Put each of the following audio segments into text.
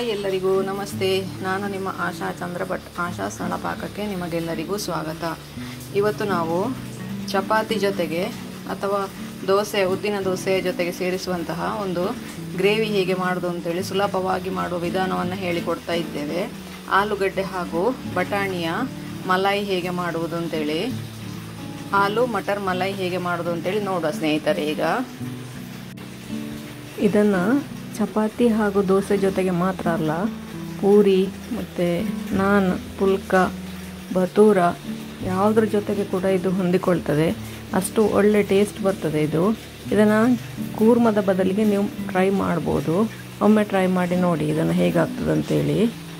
hi ಎಲ್ಲರಿಗೂ ನಮಸ್ತೆ ನಾನು ನಿಮ್ಮ ಆಶಾ ಚಂದ್ರಭಟ್ ಆಶಾ ಸರಳ ಪಾಕಕ್ಕೆ ನಿಮಗೆಲ್ಲರಿಗೂ ಸ್ವಾಗತ ಇವತ್ತು ನಾವು ಚಪಾತಿ ಜೊತೆಗೆ ಅಥವಾ ದೋಸೆ ಉದ್ದಿನ ದೋಸೆ ಜೊತೆಗೆ ಸೇರಿಸುವಂತಹ ಒಂದು ಗ್ರೇವಿ ಹೇಗೆ ಮಾಡೋದು ಅಂತೇಳಿ ಸುಲಭವಾಗಿ ಮಾಡುವ ವಿಧಾನವನ್ನು ಹೇಳಿಕೊಡ್ತಾ ಇದ್ದೇವೆ ಆಲೂಗಡ್ಡೆ ಹಾಗೂ ಬಟಾಣಿಯ ಮಲಾಯಿ ಹೇಗೆ ಮಾಡುವುದು ಅಂತೇಳಿ ಆಲೂ ಮಟರ್ ಮಲಾಯಿ ಹೇಗೆ ಮಾಡೋದು ಅಂತೇಳಿ ನೋಡುವ ಸ್ನೇಹಿತರೆ ಈಗ ಇದನ್ನು ಚಪಾತಿ ಹಾಗೂ ದೋಸೆ ಜೊತೆಗೆ ಮಾತ್ರ ಅಲ್ಲ ಪೂರಿ ಮತ್ತು ನಾನ್ ಪುಲ್ಕ ಬತೂರ ಯಾವುದ್ರ ಜೊತೆಗೆ ಕೂಡ ಇದು ಹೊಂದಿಕೊಳ್ತದೆ ಅಷ್ಟು ಒಳ್ಳೆ ಟೇಸ್ಟ್ ಬರ್ತದೆ ಇದು ಇದನ್ನು ಕೂರ್ಮದ ಬದಲಿಗೆ ನೀವು ಟ್ರೈ ಮಾಡ್ಬೋದು ಒಮ್ಮೆ ಟ್ರೈ ಮಾಡಿ ನೋಡಿ ಇದನ್ನು ಹೇಗಾಗ್ತದೆ ಅಂತೇಳಿ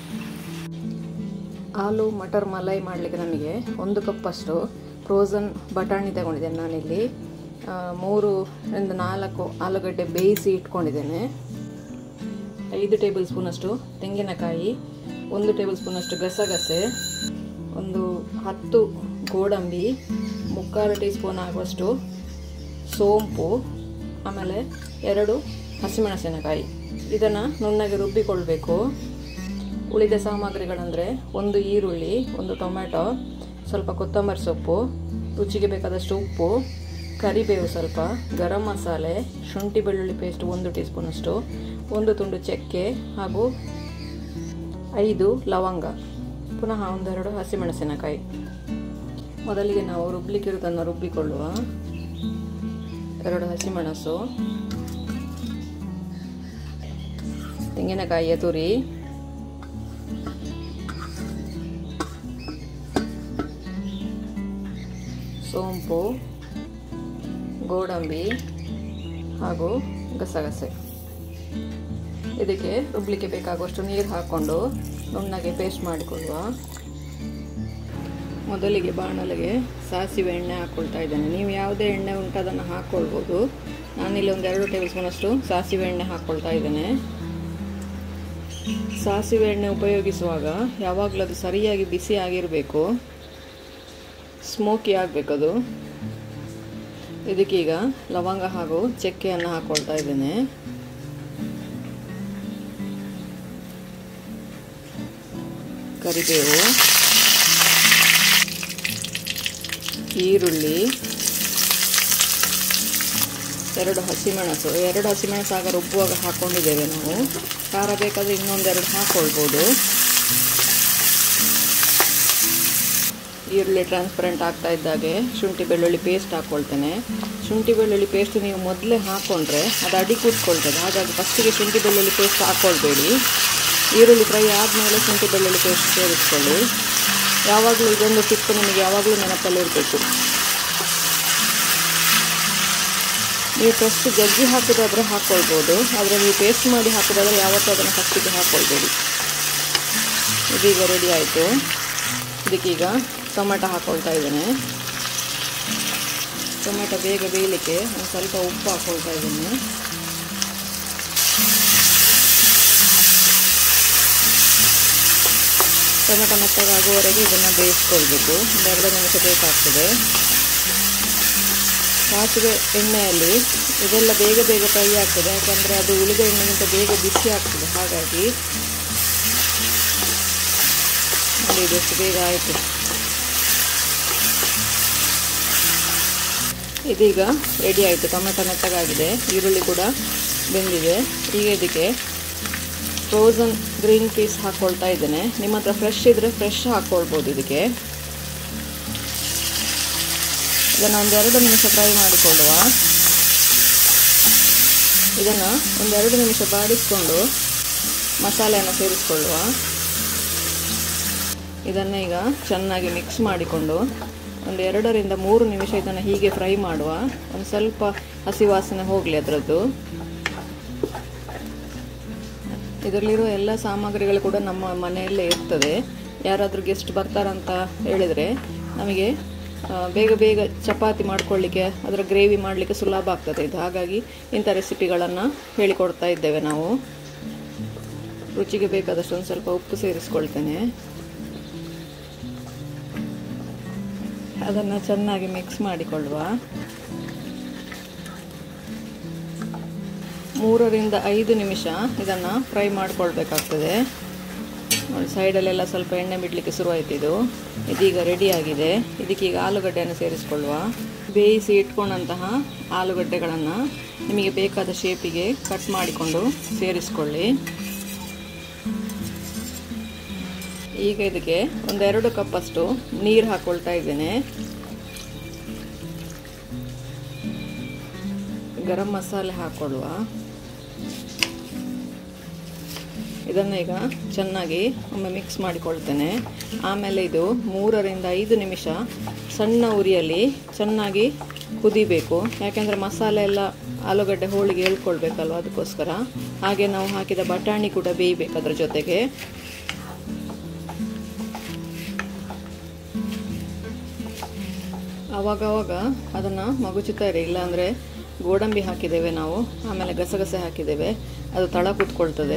ಆಲೂ ಮಟರ್ ಮಲೈ ಮಾಡಲಿಕ್ಕೆ ನಮಗೆ ಒಂದು ಕಪ್ಪಷ್ಟು ಫ್ರೋಝನ್ ಬಟಾಣಿ ತಗೊಂಡಿದ್ದೇನೆ ನಾನಿಲ್ಲಿ ಆ, ಮೂರರಿಂದ ನಾಲ್ಕು ಆಲೂಗಡ್ಡೆ ಬೇಯಿಸಿ ಇಟ್ಕೊಂಡಿದ್ದೇನೆ ಐದು ಟೇಬಲ್ ಸ್ಪೂನಷ್ಟು ತೆಂಗಿನಕಾಯಿ ಒಂದು ಟೇಬಲ್ ಸ್ಪೂನಷ್ಟು ಗಸಗಸೆ ಒಂದು ಹತ್ತು ಗೋಡಂಬಿ ಮುಕ್ಕಾಲು ಟೀ ಸ್ಪೂನ್ ಆಗುವಷ್ಟು ಸೋಂಪು ಆಮೇಲೆ ಎರಡು ಹಸಿಮೆಣಸಿನಕಾಯಿ ಇದನ್ನು ನುಣ್ಣಗೆ ರುಬ್ಬಿಕೊಳ್ಬೇಕು ಉಳಿದ ಸಾಮಗ್ರಿಗಳಂದರೆ ಒಂದು ಈರುಳ್ಳಿ ಒಂದು ಟೊಮ್ಯಾಟೊ ಸ್ವಲ್ಪ ಕೊತ್ತಂಬರಿ ಸೊಪ್ಪು ರುಚಿಗೆ ಬೇಕಾದಷ್ಟು ಉಪ್ಪು ಕರಿಬೇವು ಸ್ವಲ್ಪ ಗರಂ ಮಸಾಲೆ ಶುಂಠಿ ಬೆಳ್ಳುಳ್ಳಿ ಪೇಸ್ಟ್ ಒಂದು ಟೀ ಸ್ಪೂನಷ್ಟು ಒಂದು ತುಂಡು ಚಕ್ಕೆ ಹಾಗೂ ಐದು ಲವಂಗ ಪುನಃ ಒಂದೆರಡು ಹಸಿಮೆಣಸಿನಕಾಯಿ ಮೊದಲಿಗೆ ನಾವು ರುಬ್ಲಿಕ್ಕಿರುವುದನ್ನು ರುಬ್ಬಿಕೊಳ್ಳುವ ಎರಡು ಹಸಿಮೆಣಸು ತೆಂಗಿನಕಾಯಿಯ ತುರಿ ಸೋಂಪು ಗೋಡಂಬಿ ಹಾಗೂ ಗಸಗಸೆ ಇದಕ್ಕೆ ರುಬ್ಲಿಕ್ಕೆ ಬೇಕಾಗುವಷ್ಟು ನೀರು ಹಾಕ್ಕೊಂಡು ನುಣ್ಣಗೆ ಪೇಸ್ಟ್ ಮಾಡಿಕೊಳ್ಳುವ ಮೊದಲಿಗೆ ಬಾಣಲೆಗೆ ಸಾಸಿವೆ ಎಣ್ಣೆ ಹಾಕ್ಕೊಳ್ತಾ ಇದ್ದೇನೆ ನೀವು ಯಾವುದೇ ಎಣ್ಣೆ ಉಂಟು ಅದನ್ನು ಹಾಕ್ಕೊಳ್ಬೋದು ನಾನಿಲ್ಲಿ ಒಂದು ಎರಡು ಟೇಬಲ್ ಸ್ಪೂನಷ್ಟು ಸಾಸಿವೆ ಎಣ್ಣೆ ಹಾಕ್ಕೊಳ್ತಾ ಇದ್ದೇನೆ ಸಾಸಿವೆ ಎಣ್ಣೆ ಉಪಯೋಗಿಸುವಾಗ ಯಾವಾಗಲೂ ಅದು ಸರಿಯಾಗಿ ಬಿಸಿ ಆಗಿರಬೇಕು ಸ್ಮೋಕಿ ಆಗಬೇಕದು ಇದಕ್ಕೀಗ ಲವಂಗ ಹಾಗೂ ಚಕ್ಕೆಯನ್ನು ಹಾಕ್ಕೊಳ್ತಾ ಇದ್ದೇನೆ ಕರಿಬೇವು ಈರುಳ್ಳಿ ಎರಡು ಹಸಿಮೆಣಸು ಎರಡು ಹಸಿಮೆಣಸು ಆಗ ರುಬ್ಬುವಾಗ ಹಾಕ್ಕೊಂಡಿದ್ದೇವೆ ನಾವು ಖಾರ ಬೇಕಾದರೆ ಇನ್ನೊಂದೆರಡು ಹಾಕ್ಕೊಳ್ಬೋದು ಈರುಳ್ಳಿ ಟ್ರಾನ್ಸ್ಪರೆಂಟ್ ಆಗ್ತಾ ಇದ್ದಾಗೆ ಶುಂಠಿ ಬೆಳ್ಳುಳ್ಳಿ ಪೇಸ್ಟ್ ಹಾಕ್ಕೊಳ್ತೇನೆ ಶುಂಠಿ ಬೆಳ್ಳುಳ್ಳಿ ಪೇಸ್ಟ್ ನೀವು ಮೊದಲೇ ಹಾಕ್ಕೊಂಡ್ರೆ ಅದು ಅಡಿ ಕೂತ್ಕೊಳ್ತದೆ ಹಾಗಾಗಿ ಫಸ್ಟಿಗೆ ಶುಂಠಿ ಬೆಳ್ಳುಳ್ಳಿ ಪೇಸ್ಟ್ ಹಾಕ್ಕೊಳ್ಬೇಡಿ ಈರುಳ್ಳಿ ಫ್ರೈ ಆದಮೇಲೆ ಶುಂಠಿ ಬೆಳ್ಳುಳ್ಳಿ ಪೇಸ್ಟ್ ಸೇರಿಸ್ಕೊಳ್ಳಿ ಯಾವಾಗಲೂ ಇದೊಂದು ಟಿಪ್ ನಿಮಗೆ ಯಾವಾಗಲೂ ನೆನಪಲ್ಲಿರಬೇಕು ನೀವು ಫಸ್ಟ್ ಜಜ್ಜಿ ಹಾಕೋದಾದರೆ ಹಾಕ್ಕೊಳ್ಬೋದು ಆದರೆ ನೀವು ಪೇಸ್ಟ್ ಮಾಡಿ ಹಾಕೋದಾದರೆ ಯಾವತ್ತೂ ಅದನ್ನು ಫಸ್ಟಿಗೆ ಹಾಕ್ಕೊಳ್ಬೇಡಿ ಇದೀಗ ರೆಡಿ ಆಯಿತು ಇದಕ್ಕೀಗ ಟೊಮೆಟೊ ಹಾಕ್ಕೊಳ್ತಾ ಇದ್ದೇನೆ ಟೊಮೆಟೊ ಬೇಗ ಬೇಯಲಿಕ್ಕೆ ಒಂದು ಸ್ವಲ್ಪ ಉಪ್ಪು ಹಾಕ್ಕೊಳ್ತಾ ಇದ್ದೇನೆ ಟೊಮೆಟೊ ಮೆತ್ತಗಾಗುವವರೆಗೆ ಇದನ್ನು ಬೇಯಿಸ್ಕೊಳ್ಬೇಕು ಒಂದು ಎರಡು ನಿಮಿಷ ಬೇಕಾಗ್ತದೆ ಸಾಸಿವೆ ಎಣ್ಣೆಯಲ್ಲಿ ಇದೆಲ್ಲ ಬೇಗ ಬೇಗ ಫ್ರೈ ಆಗ್ತದೆ ಯಾಕಂದರೆ ಅದು ಉಳಿದ ಎಣ್ಣೆಗಿಂತ ಬೇಗ ಬಿಸಿ ಆಗ್ತದೆ ಹಾಗಾಗಿ ನೋಡಿ ಇದಷ್ಟು ಬೇಗ ಆಯಿತು ಇದೀಗ ರೆಡಿ ಆಯಿತು ಟೊಮೆಟೊ ಮೆತ್ತಗಾಗಿದೆ ಈರುಳ್ಳಿ ಕೂಡ ಬೆಂದಿದೆ ಈಗ ಇದಕ್ಕೆ ಫ್ರೋಝನ್ ಗ್ರೀನ್ ಪೀಸ್ ಹಾಕ್ಕೊಳ್ತಾ ಇದ್ದೇನೆ ನಿಮ್ಮ ಹತ್ರ ಫ್ರೆಶ್ ಇದ್ದರೆ ಫ್ರೆಶ್ ಹಾಕ್ಕೊಳ್ಬೋದು ಇದಕ್ಕೆ ಇದನ್ನು ಒಂದೆರಡು ನಿಮಿಷ ಫ್ರೈ ಮಾಡಿಕೊಳ್ಳುವ ಇದನ್ನು ಒಂದೆರಡು ನಿಮಿಷ ಬಾಡಿಸ್ಕೊಂಡು ಮಸಾಲೆಯನ್ನು ಸೇರಿಸ್ಕೊಳ್ಳುವ ಇದನ್ನು ಈಗ ಚೆನ್ನಾಗಿ ಮಿಕ್ಸ್ ಮಾಡಿಕೊಂಡು ಒಂದು ಎರಡರಿಂದ ಮೂರು ನಿಮಿಷ ಇದನ್ನು ಹೀಗೆ ಫ್ರೈ ಮಾಡುವ ಒಂದು ಸ್ವಲ್ಪ ಹಸಿ ವಾಸನೆ ಹೋಗಲಿ ಅದರದ್ದು ಇದರಲ್ಲಿರುವ ಎಲ್ಲ ಸಾಮಗ್ರಿಗಳು ಕೂಡ ನಮ್ಮ ಮನೆಯಲ್ಲೇ ಇರ್ತದೆ ಯಾರಾದರೂ ಗೆಸ್ಟ್ ಬರ್ತಾರಂತ ಹೇಳಿದರೆ ನಮಗೆ ಆ, ಬೇಗ ಬೇಗ ಚಪಾತಿ ಮಾಡ್ಕೊಳ್ಳಿಕ್ಕೆ ಅದರ ಗ್ರೇವಿ ಮಾಡಲಿಕ್ಕೆ ಸುಲಭ ಆಗ್ತದೆ ಇದು ಹಾಗಾಗಿ ಇಂಥ ರೆಸಿಪಿಗಳನ್ನು ಹೇಳಿಕೊಡ್ತಾ ಇದ್ದೇವೆ ನಾವು ರುಚಿಗೆ ಬೇಕಾದಷ್ಟು ಒಂದು ಸ್ವಲ್ಪ ಉಪ್ಪು ಸೇರಿಸ್ಕೊಳ್ತೇನೆ ಅದನ್ನು ಚೆನ್ನಾಗಿ ಮಿಕ್ಸ್ ಮಾಡಿಕೊಳ್ಳುವ ಮೂರರಿಂದ ಐದು ನಿಮಿಷ ಇದನ್ನು ಫ್ರೈ ಮಾಡ್ಕೊಳ್ಬೇಕಾಗ್ತದೆ ನೋಡಿ ಸೈಡಲ್ಲೆಲ್ಲ ಸ್ವಲ್ಪ ಎಣ್ಣೆ ಬಿಡಲಿಕ್ಕೆ ಶುರುವಾಯ್ತು ಇದು ಇದೀಗ ರೆಡಿ ಆಗಿದೆ ಇದಕ್ಕೀಗ ಆಲೂಗಡ್ಡೆಯನ್ನು ಸೇರಿಸ್ಕೊಳ್ಳುವ ಬೇಯಿಸಿ ಇಟ್ಕೊಂಡಂತಹ ಆಲೂಗಡ್ಡೆಗಳನ್ನು ನಿಮಗೆ ಬೇಕಾದ ಶೇಪಿಗೆ ಕಟ್ ಮಾಡಿಕೊಂಡು ಸೇರಿಸ್ಕೊಳ್ಳಿ ಈಗ ಇದಕ್ಕೆ ಒಂದೆರಡು ಕಪ್ಪಷ್ಟು ನೀರು ಹಾಕ್ಕೊಳ್ತಾ ಇದ್ದೇನೆ ಗರಂ ಮಸಾಲೆ ಹಾಕ್ಕೊಳ್ಳುವ ಇದನ್ನು ಈಗ ಚೆನ್ನಾಗಿ ಒಮ್ಮೆ ಮಿಕ್ಸ್ ಮಾಡಿಕೊಳ್ತೇನೆ ಆಮೇಲೆ ಇದು ಮೂರರಿಂದ ಐದು ನಿಮಿಷ ಸಣ್ಣ ಉರಿಯಲ್ಲಿ ಚೆನ್ನಾಗಿ ಕುದಿಬೇಕು ಯಾಕೆಂದರೆ ಮಸಾಲೆ ಎಲ್ಲ ಆಲೂಗಡ್ಡೆ ಹೋಳಿಗೆ ಹೇಳ್ಕೊಳ್ಬೇಕಲ್ವ ಅದಕ್ಕೋಸ್ಕರ ಹಾಗೆ ನಾವು ಹಾಕಿದ ಬಟಾಣಿ ಕೂಡ ಬೇಯಬೇಕು ಅದರ ಜೊತೆಗೆ ಆವಾಗವಾಗ ಅದನ್ನು ಮಗುಚುತ್ತಾ ಇರಿ ಇಲ್ಲಾಂದರೆ ಗೋಡಂಬಿ ಹಾಕಿದ್ದೇವೆ ನಾವು ಆಮೇಲೆ ಗಸಗಸೆ ಹಾಕಿದ್ದೇವೆ ಅದು ತಳ ಕೂತ್ಕೊಳ್ತದೆ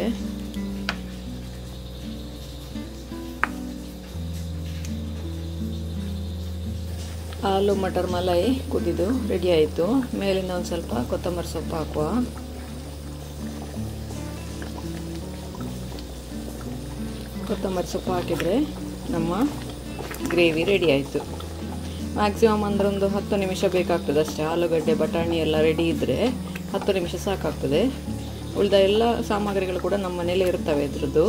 ಆಲೂ ಮಟರ್ ಮಲೈ ಕುದಿದು ರೆಡಿ ಆಯಿತು ಮೇಲಿಂದ ಒಂದು ಸ್ವಲ್ಪ ಕೊತ್ತಂಬರಿ ಸೊಪ್ಪು ಹಾಕುವ ಕೊತ್ತಂಬರಿ ಸೊಪ್ಪು ಹಾಕಿದರೆ ನಮ್ಮ ಗ್ರೇವಿ ರೆಡಿ ಆಯಿತು ಮ್ಯಾಕ್ಸಿಮಮ್ ಅಂದ್ರೆ ಒಂದು ಹತ್ತು ನಿಮಿಷ ಬೇಕಾಗ್ತದೆ ಅಷ್ಟೇ ಆಲೂಗಡ್ಡೆ ಬಟಾಣಿ ಎಲ್ಲ ರೆಡಿ ಇದ್ದರೆ ಹತ್ತು ನಿಮಿಷ ಸಾಕಾಗ್ತದೆ ಉಳಿದ ಎಲ್ಲ ಸಾಮಗ್ರಿಗಳು ಕೂಡ ನಮ್ಮ ಮನೇಲಿ ಇರ್ತವೆ ಇದ್ರದ್ದು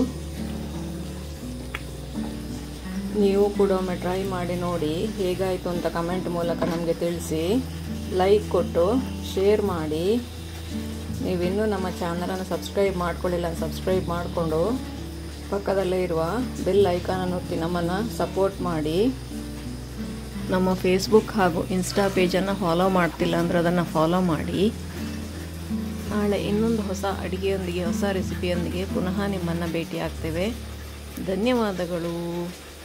ನೀವು ಕೂಡ ಒಮ್ಮೆ ಟ್ರೈ ಮಾಡಿ ನೋಡಿ ಹೇಗಾಯಿತು ಅಂತ ಕಮೆಂಟ್ ಮೂಲಕ ನಮಗೆ ತಿಳಿಸಿ ಲೈಕ್ ಕೊಟ್ಟು ಶೇರ್ ಮಾಡಿ ನೀವಿನ್ನೂ ನಮ್ಮ ಚಾನಲನ್ನು ಸಬ್ಸ್ಕ್ರೈಬ್ ಮಾಡ್ಕೊಳ್ಳಿಲ್ಲ ಸಬ್ಸ್ಕ್ರೈಬ್ ಮಾಡಿಕೊಂಡು ಪಕ್ಕದಲ್ಲೇ ಇರುವ ಬೆಲ್ ಐಕಾನನ್ನು ಒತ್ತಿ ನಮ್ಮನ್ನು ಸಪೋರ್ಟ್ ಮಾಡಿ ನಮ್ಮ ಫೇಸ್ಬುಕ್ ಹಾಗೂ ಇನ್ಸ್ಟಾ ಪೇಜನ್ನು ಫಾಲೋ ಮಾಡ್ತಿಲ್ಲ ಅಂದರೆ ಅದನ್ನು ಫಾಲೋ ಮಾಡಿ ನಾಳೆ ಇನ್ನೊಂದು ಹೊಸ ಅಡುಗೆಯೊಂದಿಗೆ ಹೊಸ ರೆಸಿಪಿಯೊಂದಿಗೆ ಪುನಃ ನಿಮ್ಮನ್ನು ಭೇಟಿ ಆಗ್ತೇವೆ ಧನ್ಯವಾದಗಳು